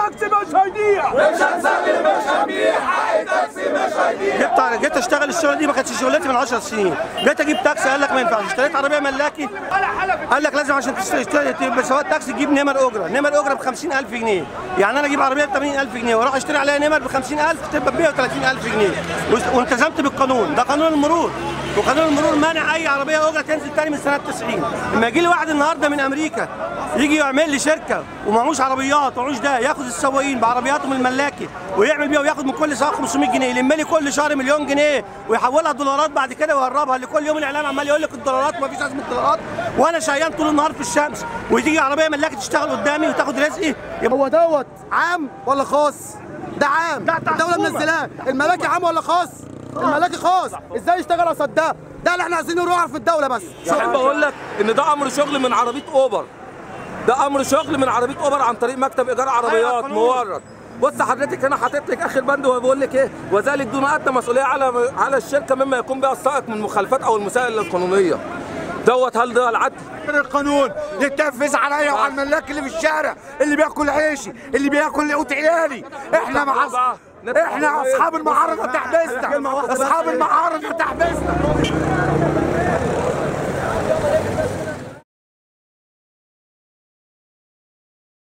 تاكسي مش هيضيع مش هنسلم مش هنبيع حق تاكسي مش هيضيع جيت جيت اشتغل الشغله دي ما كانتش شغلتي من 10 سنين جيت اجيب تاكسي قال لك ما ينفعش اشتريت عربيه ملاكي قال لك لازم عشان تشتري تشتري- تبقى سواق تاكسي تجيب نمر اجره نمر اجره ب 50000 جنيه يعني انا اجيب عربيه ب 80000 جنيه واروح اشتري عليها نمر ب 50000 تبقى ب 130000 جنيه وس- والتزمت بالقانون ده قانون المرور وقانون المرور مانع اي عربيه اجره تنزل تاني من سنه 90 لما يجي لي واحد النهارده من امريكا يجي يعمل لي شركه ومعهوش عربيات ومعهوش ده ياخد السواقين بعربياتهم الملاكي ويعمل بيها وياخد من كل سواق 500 جنيه يلم لي كل شهر مليون جنيه ويحولها دولارات بعد كده ويهربها اللي كل يوم الاعلام عمال يقول لك الدولارات وما فيش ازمه دولارات وانا شقيان طول النهار في الشمس وتيجي عربيه ملاكي تشتغل قدامي وتاخد رزقي هو دوت عام ولا خاص؟ ده عام ده بتاع الدولة الحكومة. منزلاه الملاكي عام ولا خاص؟ الملاكي خاص ازاي يشتغل قصاد ده؟ ده اللي احنا عايزينه يروح في الدولة بس احب اقول لك ان ده امر شغل من عربيه اوبر ده امر شغل من عربيه اوبر عن طريق مكتب ايجار عربيات قانون. مورد بص حضرتك هنا حاطط لك اخر بند وبقول لك ايه وذلك دون ادنى مسؤوليه على على الشركه مما يكون بها السائق من المخالفات او المسائل القانونيه دوت هل ده العدل القانون يتنفذ عليا وعلى الملاك اللي في الشارع اللي بياكل عيشي اللي بياكل قوت عيالي احنا مع احنا اصحاب المعارضه تحبسنا اصحاب المعارضه تحبسنا